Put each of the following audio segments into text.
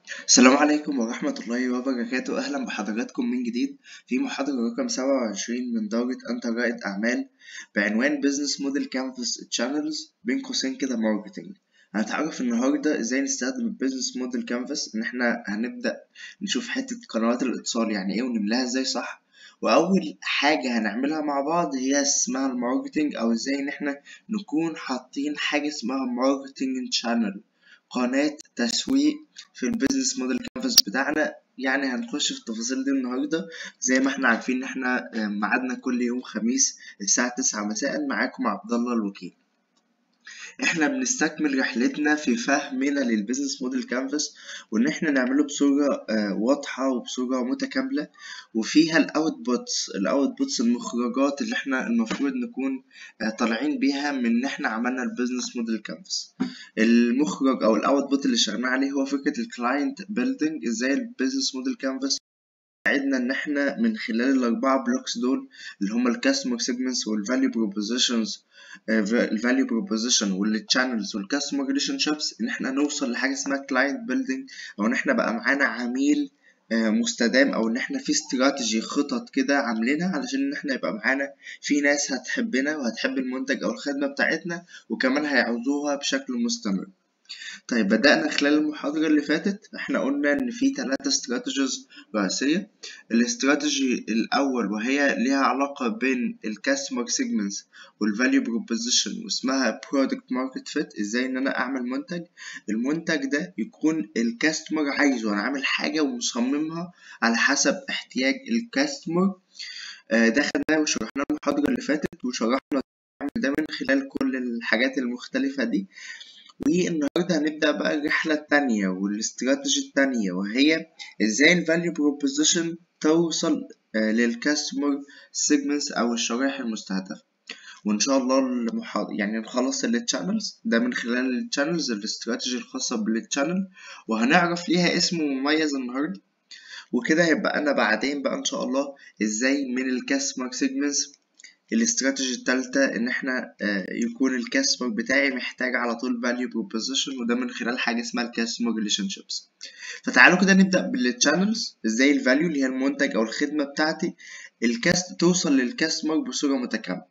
السلام عليكم ورحمة الله وبركاته أهلا بحضراتكم من جديد في محاضرة رقم سبعة وعشرين من دورة أنت رائد أعمال بعنوان بيزنس موديل كانفاس تشانلز بين قوسين كده ماركتينج هنتعرف النهاردة ازاي نستخدم البيزنس موديل كانفاس ان احنا هنبدأ نشوف حتة قنوات الاتصال يعني ايه ونملاها ازاي صح واول حاجة هنعملها مع بعض هي اسمها الماركتينج او ازاي ان احنا نكون حاطين حاجة اسمها ماركتينج شانل قناة تسويق في البيزنس موديل كانفاس بتاعنا يعني هنخش في التفاصيل دي النهارده زي ما احنا عارفين ان احنا ميعادنا كل يوم خميس الساعة تسعة مساء معاكم عبد الله الوكيل احنا بنستكمل رحلتنا في فهمنا للبيزنس موديل كانفاس وان احنا نعمله بصورة واضحة وبصورة متكاملة وفيها الاوتبوتس الاوتبوتس المخرجات اللي احنا المفروض نكون طالعين بيها من ان احنا عملنا البيزنس موديل كانفاس المخرج او الاوتبوت اللي شغالين عليه هو فكرة الكلاينت بيلدينج ازاي البيزنس موديل كانفاس ساعدنا ان احنا من خلال الاربعه بلوكس دول اللي هم الكاستمر سيجمنتس والفاليو بروبوزيشنز الفاليو بروبوزيشن والتشانلز والكاستمر ريليشن شيبس ان احنا نوصل لحاجه اسمها كلاينت بيلدينج او ان احنا بقى معانا عميل مستدام او ان احنا في استراتيجي خطط كده عاملينها علشان ان احنا يبقى معانا في ناس هتحبنا وهتحب المنتج او الخدمه بتاعتنا وكمان هيعوزوها بشكل مستمر طيب بدأنا خلال المحاضرة اللي فاتت احنا قلنا ان في ثلاثة استراتيجيز رئيسية الاستراتيجي الاول وهي ليها علاقة بين الكاستمر سيجمنتس والفاليو بروبوزيشن واسمها برودكت ماركت فيت ازاي ان انا اعمل منتج المنتج ده يكون الكاستمر عايزه انا عامل حاجة ومصممها على حسب احتياج الكاستمر ده خدناه وشرحناه المحاضرة اللي فاتت وشرحنا ده من خلال كل الحاجات المختلفة دي والنهاردة هنبدأ بقى الرحلة التانية والاستراتيجي التانية وهي ازاي الفاليو بروبوزيشن توصل للكاستمر سيجمنتس أو الشرائح المستهدفة وإن شاء الله المحاضرة يعني نخلص التشانلز ده من خلال التشانلز الاستراتيجي الخاصة بالتشانل وهنعرف ليها اسم مميز النهاردة وكده هيبقى أنا بعدين بقى إن شاء الله ازاي من الكاستمر سيجمنتس الاستراتيجي التالتة ان احنا يكون الكاستمر بتاعي محتاج على طول value proposition وده من خلال حاجة اسمها الكاستمر relationships فتعالوا كده نبدأ بالتشانلز ازاي الفاليو اللي هي المنتج او الخدمة بتاعتي الكاست توصل للكاستمر بصورة متكاملة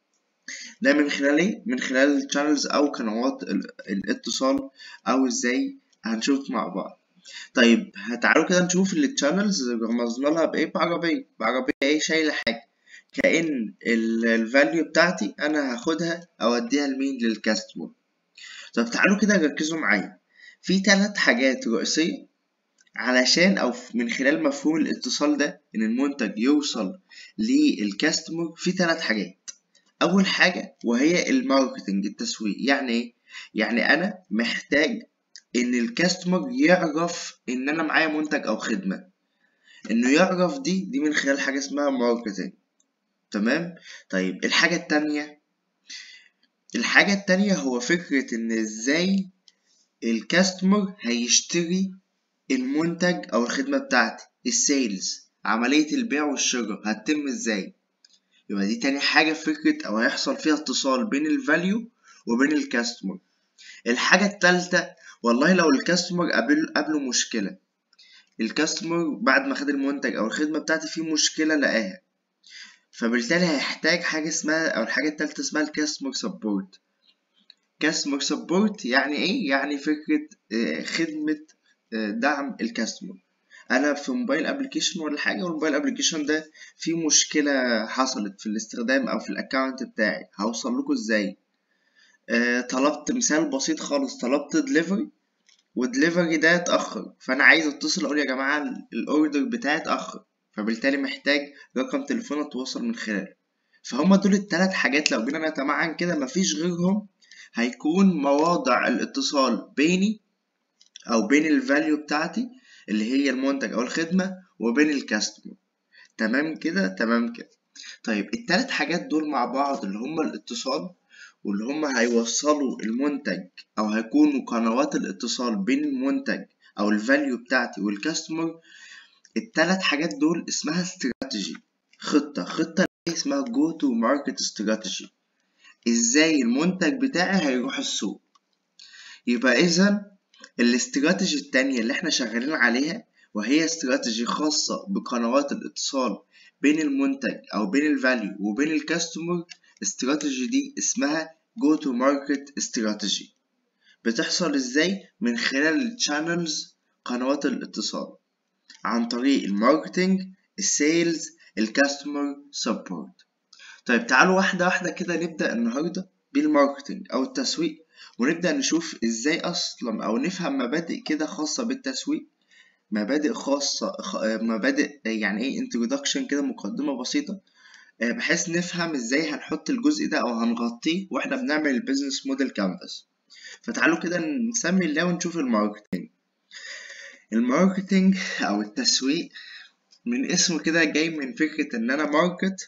ده من خلال ايه؟ من خلال التشانلز او قنوات الاتصال او ازاي هنشوف مع بعض طيب تعالوا كده نشوف التشانلز رمزنا لها بايه بعربية بعربية ايه شايلة حاجة كأن الفاليو بتاعتي أنا هاخدها أوديها لمين للكاستمر طب تعالوا كده ركزوا معايا في تلات حاجات رئيسية علشان أو من خلال مفهوم الاتصال ده إن المنتج يوصل للكاستمر في تلات حاجات أول حاجة وهي الماركتنج التسويق يعني إيه؟ يعني أنا محتاج إن الكاستمر يعرف إن أنا معايا منتج أو خدمة إنه يعرف دي دي من خلال حاجة اسمها ماركتنج تمام طيب الحاجة التانية الحاجة التانية هو فكرة ان ازاي الكاستمر هيشتري المنتج او الخدمة بتاعتي السيلز عملية البيع والشراء هتتم ازاي يبقى دي تاني حاجة فكرة او هيحصل فيها اتصال بين الفاليو وبين الكاستمر الحاجة التالتة والله لو الكاستمر قابل قابله مشكلة الكاستمر بعد ما خد المنتج او الخدمة بتاعتي فيه مشكلة لقاها فبالتالي هيحتاج حاجة اسمها أو الحاجة التالتة اسمها الكاستمر سبورت كاستمر سبورت يعني إيه؟ يعني فكرة خدمة دعم الكاستمر أنا في موبايل أبلكيشن ولا حاجة والموبايل أبلكيشن ده فيه مشكلة حصلت في الاستخدام أو في الأكاونت بتاعي هوصل لكم إزاي؟ طلبت مثال بسيط خالص طلبت دليفري ودليفري ده اتأخر فأنا عايز أتصل أقول يا جماعة الأوردر بتاعي اتأخر فبالتالي محتاج رقم تليفون اتواصل من خلاله فهم دول التلات حاجات لو جينا نتمعن كده مفيش غيرهم هيكون مواضع الاتصال بيني او بين الفاليو بتاعتي اللي هي المنتج او الخدمة وبين الكاستمر تمام كده تمام كده طيب التلات حاجات دول مع بعض اللي هما الاتصال واللي هما هيوصلوا المنتج او هيكونوا قنوات الاتصال بين المنتج او الفاليو بتاعتي والكاستمر التلات حاجات دول اسمها استراتيجي خطة خطة اسمها جو تو ماركت استراتيجي ازاي المنتج بتاعي هيروح السوق يبقى اذا الاستراتيجي التانية اللي احنا شغالين عليها وهي استراتيجي خاصة بقنوات الاتصال بين المنتج أو بين الفاليو وبين الكاستمر استراتيجي دي اسمها جو تو ماركت استراتيجي بتحصل ازاي من خلال الشانلز قنوات الاتصال عن طريق الماركتينج السيلز الكاستمر سبورت طيب تعالوا واحدة واحدة كده نبدأ النهاردة بالماركتينج أو التسويق ونبدأ نشوف ازاي أصلا أو نفهم مبادئ كده خاصة بالتسويق مبادئ خاصة مبادئ يعني ايه introduction كده مقدمة بسيطة بحيث نفهم ازاي هنحط الجزء ده او هنغطيه واحنا بنعمل البيزنس موديل كانفاس فتعالوا كده نسمي الله ونشوف الماركتينج الماركتينج او التسويق من اسمه كده جاي من فكرة ان انا ماركت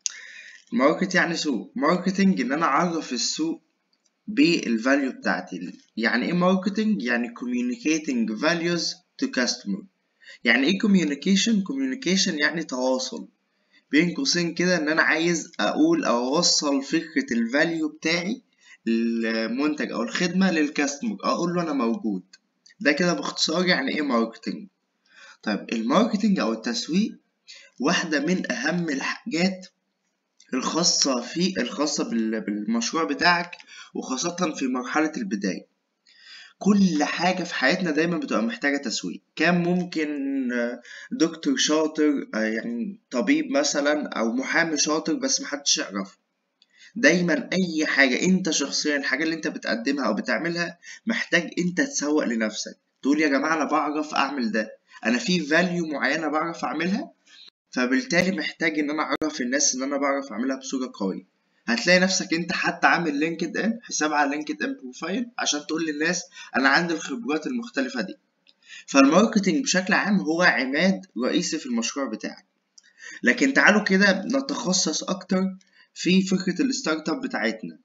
ماركت يعني سوق ماركتينج ان انا اعرف السوق بالفاليو بتاعتي يعني ايه ماركتينج يعني communicating values to customer يعني ايه communication communication يعني تواصل بين قوسين كده ان انا عايز اقول او اوصل فكرة الفاليو بتاعي المنتج او الخدمة للكاستمر اقول له انا موجود ده كده باختصار يعني ايه ماركتينج طيب الماركتينج او التسويق واحدة من اهم الحاجات الخاصة في الخاصة بالمشروع بتاعك وخاصة في مرحلة البداية كل حاجة في حياتنا دايما بتبقى محتاجة تسويق كان ممكن دكتور شاطر يعني طبيب مثلا أو محامي شاطر بس محدش يعرفه دايما أي حاجة أنت شخصيا الحاجة اللي أنت بتقدمها أو بتعملها محتاج أنت تسوق لنفسك تقول يا جماعة أنا بعرف أعمل ده أنا في فاليو معينة بعرف أعملها فبالتالي محتاج إن أنا أعرف الناس إن أنا بعرف أعملها بصورة قوية هتلاقي نفسك انت حتى عامل لينكد ان حساب على لينكد ان بروفايل عشان تقول للناس انا عندي الخبرات المختلفه دي فالماركتينج بشكل عام هو عماد رئيسي في المشروع بتاعك لكن تعالوا كده نتخصص اكتر في فكره الستارت اب بتاعتنا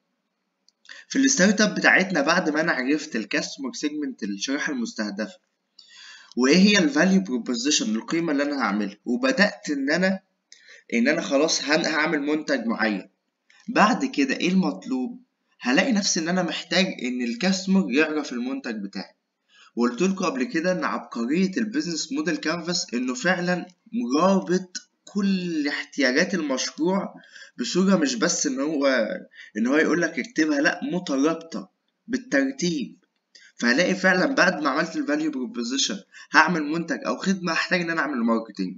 في الستارت اب بتاعتنا بعد ما انا عرفت الكاستمر سيجمنت الشريحه المستهدفه وايه هي الفاليو بروبوزيشن القيمه اللي انا هعملها وبدات ان انا ان انا خلاص هعمل منتج معين بعد كده ايه المطلوب هلاقي نفسي ان انا محتاج ان الكاستمر يعرف المنتج بتاعي وقلت لكم قبل كده ان عبقرية البيزنس موديل كانفاس انه فعلا مرابط كل احتياجات المشروع بصورة مش بس ان هو ان هو يقول لك اكتبها لا مترابطة بالترتيب فهلاقي فعلا بعد ما عملت الفاليو بروبوزيشن هعمل منتج او خدمة هحتاج ان انا اعمل ماركتينج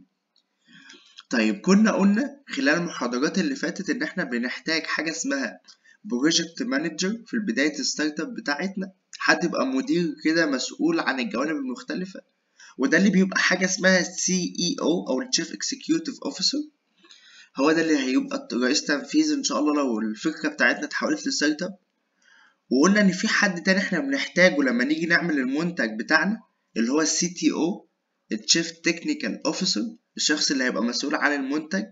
طيب كنا قلنا خلال المحاضرات اللي فاتت ان احنا بنحتاج حاجة اسمها بروجكت مانجر في بداية الستارت اب بتاعتنا حد يبقى مدير كده مسؤول عن الجوانب المختلفة وده اللي بيبقى حاجة اسمها سي اي او او التشيف اكسكيوتيف اوفيسر هو ده اللي هيبقى رئيس تنفيذ ان شاء الله لو الفكرة بتاعتنا اتحولت لستارت اب وقلنا ان في حد تاني احنا بنحتاجه لما نيجي نعمل المنتج بتاعنا اللي هو السي تي او التشيف تكنيكال اوفيسر الشخص اللي هيبقى مسؤول عن المنتج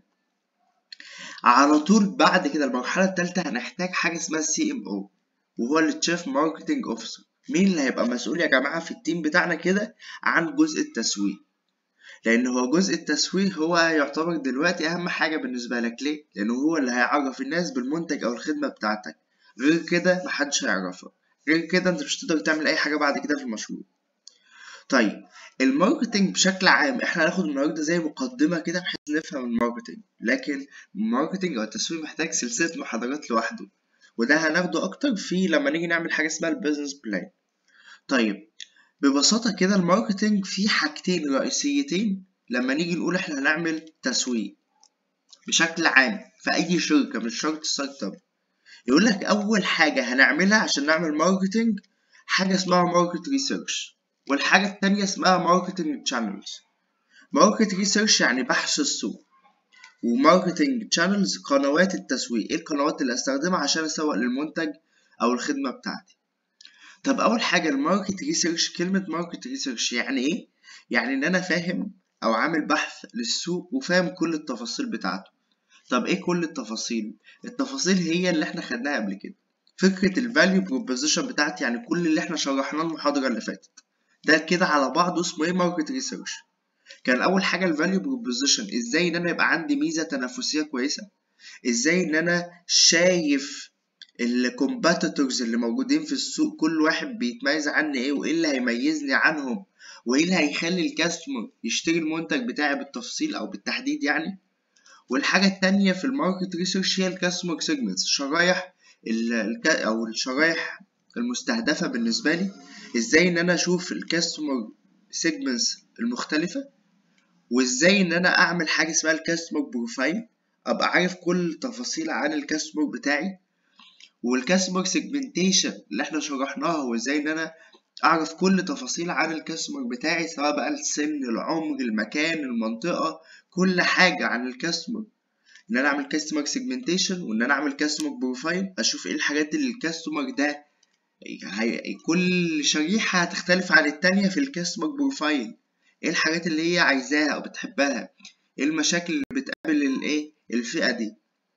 على طول بعد كده المرحلة التالتة هنحتاج حاجة اسمها سي ام او وهو التشيف ماركتنج اوفيسر مين اللي هيبقى مسؤول يا جماعة في التيم بتاعنا كده عن جزء التسويق لأن هو جزء التسويق هو يعتبر دلوقتي أهم حاجة بالنسبة لك ليه؟ لأنه هو اللي هيعرف الناس بالمنتج أو الخدمة بتاعتك غير كده محدش هيعرفها غير كده أنت مش هتقدر تعمل أي حاجة بعد كده في المشروع طيب الماركتينج بشكل عام احنا هناخد النهارده زي مقدمه كده بحيث نفهم الماركتينج لكن الماركتينج او التسويق محتاج سلسله محاضرات لوحده وده هناخده اكتر في لما نيجي نعمل حاجه اسمها البيزنس بلان طيب ببساطه كده الماركتينج فيه حاجتين رئيسيتين لما نيجي نقول احنا هنعمل تسويق بشكل عام في اي شركه مش شرط ستارت اب يقول لك اول حاجه هنعملها عشان نعمل ماركتينج حاجه اسمها ماركت ريسيرش والحاجة التانية اسمها ماركتنج تشانلز ماركت ريسيرش يعني بحث السوق وماركتنج تشانلز قنوات التسويق ايه القنوات اللي استخدمها عشان اسوق للمنتج او الخدمة بتاعتي طب اول حاجة الماركت ريسيرش كلمة ماركت ريسيرش يعني ايه يعني ان انا فاهم او عامل بحث للسوق وفاهم كل التفاصيل بتاعته طب ايه كل التفاصيل التفاصيل هي اللي احنا خدناها قبل كده فكرة الفاليو بروبوزيشن بتاعتي يعني كل اللي احنا شرحناه المحاضرة اللي فاتت ده كده على بعضه اسمه ايه ماركت ريسيرش كان اول حاجه الفاليو بروبوزيشن ازاي ان انا يبقى عندي ميزه تنافسيه كويسه ازاي ان انا شايف الكومباتيتورز اللي موجودين في السوق كل واحد بيتميز عني ايه وايه اللي هيميزني عنهم وايه اللي هيخلي الكاستمر يشتري المنتج بتاعي بالتفصيل او بالتحديد يعني والحاجة التانية في الماركت ريسيرش هي الكاستمر سيجمنتس شرايح او الشرايح المستهدفة بالنسبة لي ازاي ان انا اشوف الكاستمر سيجمنتس المختلفة وازاي ان انا اعمل حاجة اسمها الكاستمر بروفايل ابقى عارف كل تفاصيل عن الكاستمر بتاعي والكاستمر سيجمنتيشن اللي احنا شرحناها وازاي ان انا اعرف كل تفاصيل عن الكاستمر بتاعي سواء بقى السن العمر المكان المنطقة كل حاجة عن الكاستمر ان انا اعمل كاستمر سيجمنتيشن وان انا اعمل كاستمر بروفايل اشوف ايه الحاجات اللي الكاستمر ده هي كل شريحة هتختلف عن التانية في الكاستمر بروفايل ايه الحاجات اللي هي عايزاها او بتحبها ايه المشاكل اللي بتقابل الايه الفئة دي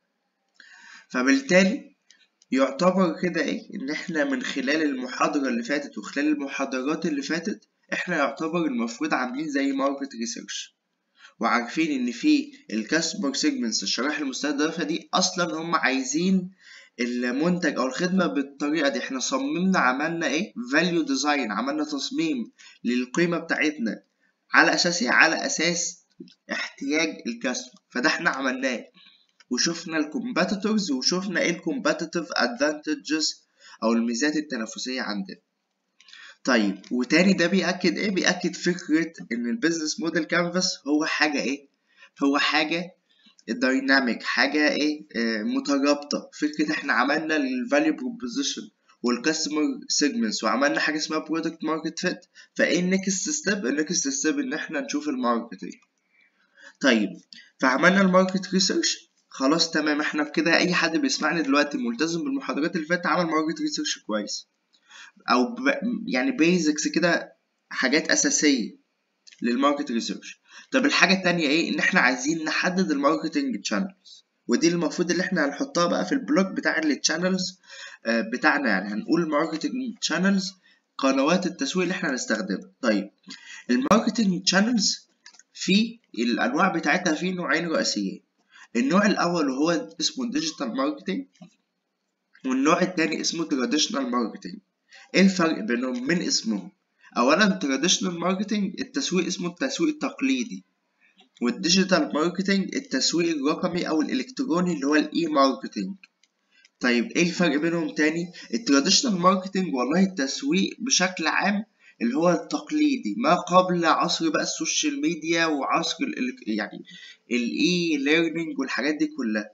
فبالتالي يعتبر كده ايه ان احنا من خلال المحاضرة اللي فاتت وخلال المحاضرات اللي فاتت احنا يعتبر المفروض عاملين زي ماركت ريسيرش وعارفين ان في الكاستمر سيجمنتس الشرائح المستهدفة دي اصلا هم عايزين المنتج او الخدمة بالطريقة دي احنا صممنا عملنا ايه فاليو ديزاين عملنا تصميم للقيمة بتاعتنا على اساس ايه على اساس احتياج الكاستمر فده احنا عملناه وشفنا الكومباتيتورز وشفنا ايه الكومباتيتيف ادفانتجز او الميزات التنافسيه عندنا طيب وتاني ده بيأكد ايه بيأكد فكرة ان البيزنس موديل كانفاس هو حاجة ايه هو حاجة دايناميك حاجة ايه آه مترابطة فكرة احنا عملنا الفاليو بروبوزيشن والكاستمر سيجمنتس وعملنا حاجة اسمها برودكت ماركت فيت فايه النكست ستيب النكست ستيب ان احنا نشوف الماركتنج طيب فعملنا الماركت ريسيرش خلاص تمام احنا بكده اي حد بيسمعني دلوقتي ملتزم بالمحاضرات اللي فاتت عمل ماركت ريسيرش كويس او ب... يعني بيزكس كده حاجات اساسيه للماركت ريسيرش طب الحاجه التانية ايه ان احنا عايزين نحدد الماركتنج تشانلز ودي المفروض اللي احنا هنحطها بقى في البلوك بتاع التشانلز بتاعنا يعني هنقول الماركتنج تشانلز قنوات التسويق اللي احنا هنستخدمها طيب الماركتنج تشانلز في الانواع بتاعتها في نوعين رئيسيين النوع الاول وهو اسمه ديجيتال ماركتنج والنوع التاني اسمه تراديشنال ماركتنج ايه الفرق بينهم من اسمهم اولا تراديشنال ماركتنج التسويق اسمه التسويق التقليدي والديجيتال ماركتنج التسويق الرقمي او الالكتروني اللي هو الاي ماركتنج طيب ايه الفرق بينهم تاني التراديشنال ماركتنج والله التسويق بشكل عام اللي هو التقليدي ما قبل عصر بقى السوشيال ميديا وعصر ال يعني الاي ليرنينج والحاجات دي كلها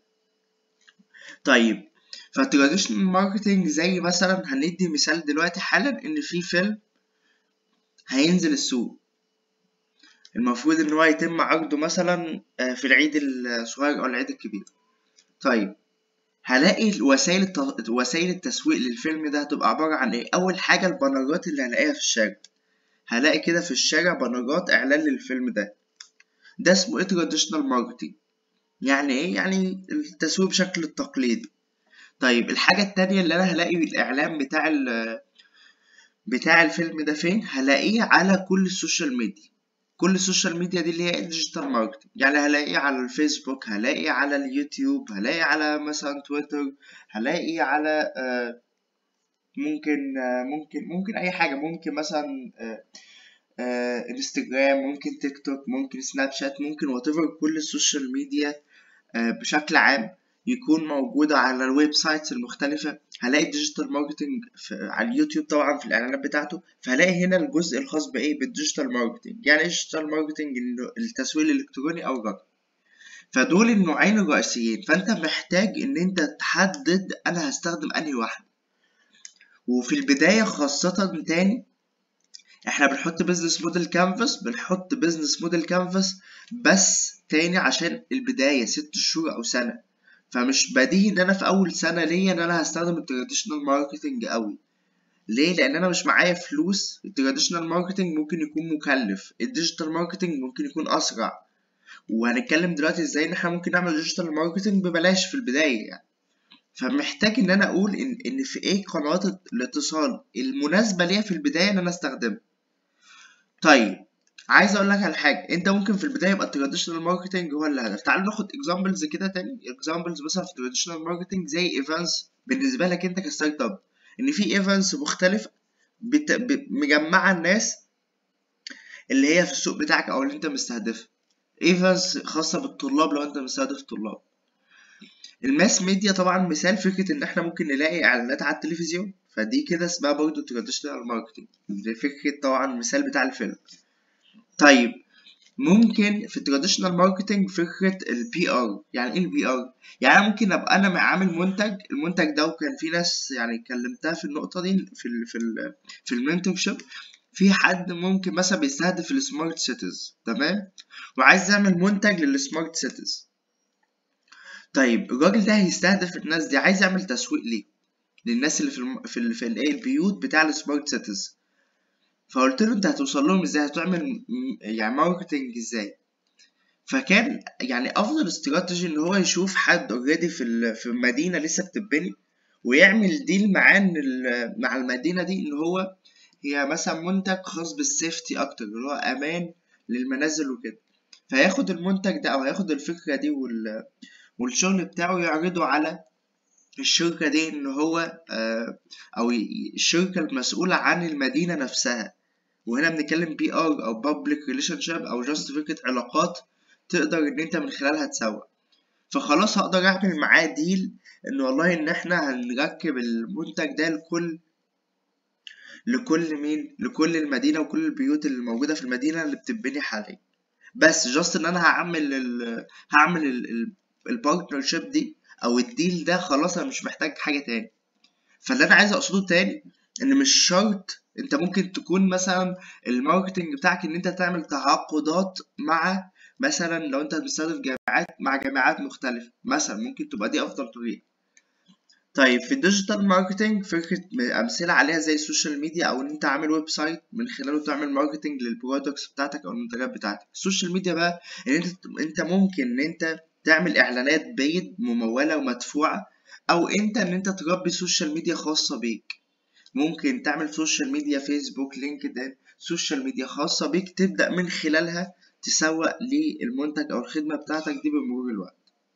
طيب فالتراديشنال ماركتنج زي مثلا هندي مثال دلوقتي حالا ان في فيلم هينزل السوق المفروض ان هو يتم عرضه مثلا في العيد الصغير او العيد الكبير طيب هلاقي وسائل الت... وسائل التسويق للفيلم ده هتبقى عبارة عن ايه أول حاجة البانرات اللي هلاقيها في الشارع هلاقي كده في الشارع بانرات إعلان للفيلم ده ده اسمه ايه تراديشنال ماركتنج يعني ايه يعني التسويق بشكل التقليدي طيب الحاجة التانية اللي أنا هلاقي الإعلان بتاع ال... بتاع الفيلم ده فين هلاقيه على كل السوشيال ميديا كل السوشيال ميديا دي اللي هي الديجيتال ماركتنج يعني هلاقيه على الفيسبوك هلاقيه على اليوتيوب هلاقيه على مثلا تويتر هلاقيه على آه ممكن آه ممكن ممكن اي حاجه ممكن مثلا آه انستجرام ممكن تيك توك ممكن سناب شات ممكن واتيفر كل السوشيال ميديا بشكل عام يكون موجودة على الويب سايتس المختلفة هلاقي الديجيتال ماركتنج على اليوتيوب طبعا في الإعلانات بتاعته فهلاقي هنا الجزء الخاص بإيه بالديجيتال ماركتنج يعني إيه ديجيتال ماركتنج التسويق الإلكتروني أو الرقمي فدول النوعين الرئيسيين فأنت محتاج إن أنت تحدد أنا هستخدم أنهي واحدة وفي البداية خاصة تاني احنا بنحط بيزنس موديل كانفاس بنحط بيزنس موديل كانفاس بس تاني عشان البداية ست شهور أو سنة فمش بديهي ان انا في اول سنه ليا ان انا هستخدم التراديشنال ماركتنج قوي ليه لان انا مش معايا فلوس التراديشنال ماركتنج ممكن يكون مكلف الديجيتال ماركتنج ممكن يكون اسرع وهنتكلم دلوقتي ازاي ان احنا ممكن نعمل ديجيتال ماركتنج ببلاش في البدايه يعني فمحتاج ان انا اقول ان ان في ايه قنوات الاتصال المناسبه ليا في البدايه ان انا استخدمها طيب عايز اقول لك على حاجه انت ممكن في البدايه يبقى التراديشنال ماركتنج هو الهدف تعال ناخد اكزامبلز كده تاني اكزامبلز مثلا في التراديشنال ماركتنج زي ايفنتس بالنسبه لك انت كستارت اب ان في ايفنتس مختلفه بت... ب... مجمعه الناس اللي هي في السوق بتاعك او اللي انت مستهدفها ايفنتس خاصه بالطلاب لو انت مستهدف طلاب الماس ميديا طبعا مثال فكره ان احنا ممكن نلاقي اعلانات على التلفزيون فدي كده اسمها برضه تراديشنال ماركتنج دي فكره طبعا المثال بتاع الفيلم طيب ممكن في التراديشنال ماركتنج فكره البي ار يعني ايه البي ار يعني انا ممكن ابقى انا عامل منتج المنتج ده وكان في ناس يعني كلمتها في النقطه دي في ال في ال في المنتور شيب في حد ممكن مثلا بيستهدف السمارت سيتيز تمام وعايز يعمل منتج للسمارت سيتيز طيب الراجل ده هيستهدف الناس دي عايز يعمل تسويق ليه للناس اللي في الم... في ال... في الايه البيوت بتاع السمارت سيتيز فقلت له انت هتوصل لهم ازاي هتعمل يعني ماركتنج ازاي فكان يعني افضل استراتيجي ان هو يشوف حد اوريدي في ال... في مدينه لسه بتتبني ويعمل ديل معاه ان ال... مع المدينه دي ان هو هي مثلا منتج خاص بالسيفتي اكتر اللي هو امان للمنازل وكده فياخد المنتج ده او هياخد الفكره دي وال... والشغل بتاعه يعرضه على الشركة دي إن هو أو الشركة المسؤولة عن المدينة نفسها وهنا بنتكلم بي ار أو public relationship أو جاست فكرة علاقات تقدر إن أنت من خلالها تسوق فخلاص هقدر أعمل معاه ديل إن والله إن إحنا هنركب المنتج ده لكل لكل مين لكل المدينة وكل البيوت اللي موجودة في المدينة اللي بتتبني حاليا بس جاست إن أنا هعمل ال هعمل ال البارتنرشيب دي او الديل ده خلاص انا مش محتاج حاجه تاني فاللي انا عايز اقصده تاني ان مش شرط انت ممكن تكون مثلا الماركتنج بتاعك ان انت تعمل تعاقدات مع مثلا لو انت بتستهدف جامعات مع جامعات مختلفه مثلا ممكن تبقى دي افضل طريقه طيب في الديجيتال ماركتنج فكره امثله عليها زي السوشيال ميديا او ان انت عامل ويب سايت من خلاله تعمل ماركتنج للبرودكتس بتاعتك او المنتجات بتاعتك السوشيال ميديا بقى ان انت انت ممكن ان انت تعمل اعلانات بيد ممولة ومدفوعة او انت ان انت تربي سوشيال ميديا خاصة بيك ممكن تعمل سوشيال ميديا فيسبوك لينكدين سوشيال ميديا خاصة بيك تبدأ من خلالها تسوق للمنتج او الخدمة بتاعتك دي بمرور الوقت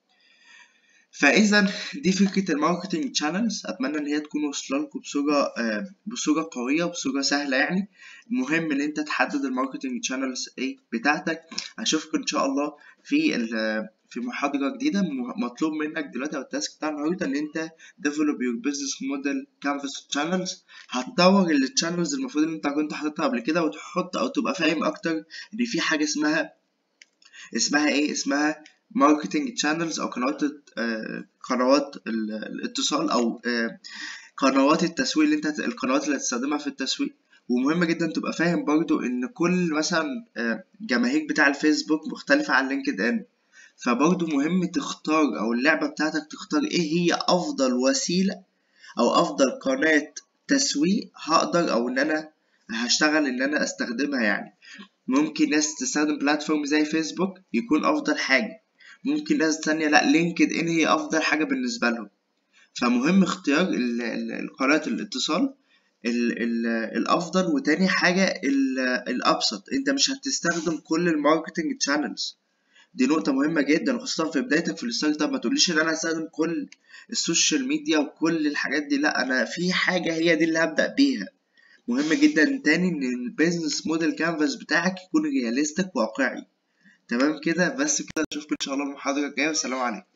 فاذا دي فكره الماركتنج تشانلز اتمنى ان هي تكون واصله لكم بصوره آه بصوره قويه وبصوره سهله يعني مهم ان انت تحدد الماركتنج تشانلز ايه بتاعتك اشوفكم ان شاء الله في في محاضره جديده مطلوب منك دلوقتي او التاسك بتاع النهارده ان انت develop your business model canvas channels هتطور التشانلز المفروض ان انت كنت حاططها قبل كده وتحط او تبقى فاهم اكتر ان في حاجه اسمها اسمها ايه اسمها ماركتنج تشانلز او قنوات آه قنوات الاتصال او آه قنوات التسويق اللي انت القنوات اللي هتستخدمها في التسويق ومهم جدا تبقى فاهم برضو ان كل مثلا آه جماهير بتاع الفيسبوك مختلفة عن لينكد ان فبرضو مهم تختار او اللعبة بتاعتك تختار ايه هي افضل وسيلة او افضل قناة تسويق هقدر او ان انا هشتغل ان انا استخدمها يعني ممكن ناس تستخدم بلاتفورم زي فيسبوك يكون افضل حاجة ممكن ناس تانية لا لينكد ان هي افضل حاجة بالنسبة لهم فمهم اختيار القناة الاتصال ال ال الافضل وتاني حاجة الابسط انت مش هتستخدم كل الماركتنج تشانلز دي نقطة مهمة جدا خصوصا في بدايتك في الستارت اب ما تقوليش ان انا هستخدم كل السوشيال ميديا وكل الحاجات دي لا انا في حاجة هي دي اللي هبدأ بيها مهم جدا تاني ان البيزنس موديل كانفاس بتاعك يكون رياليستيك واقعي تمام كده بس كده اشوفكم ان شاء الله المحاضرة الجاية والسلام عليكم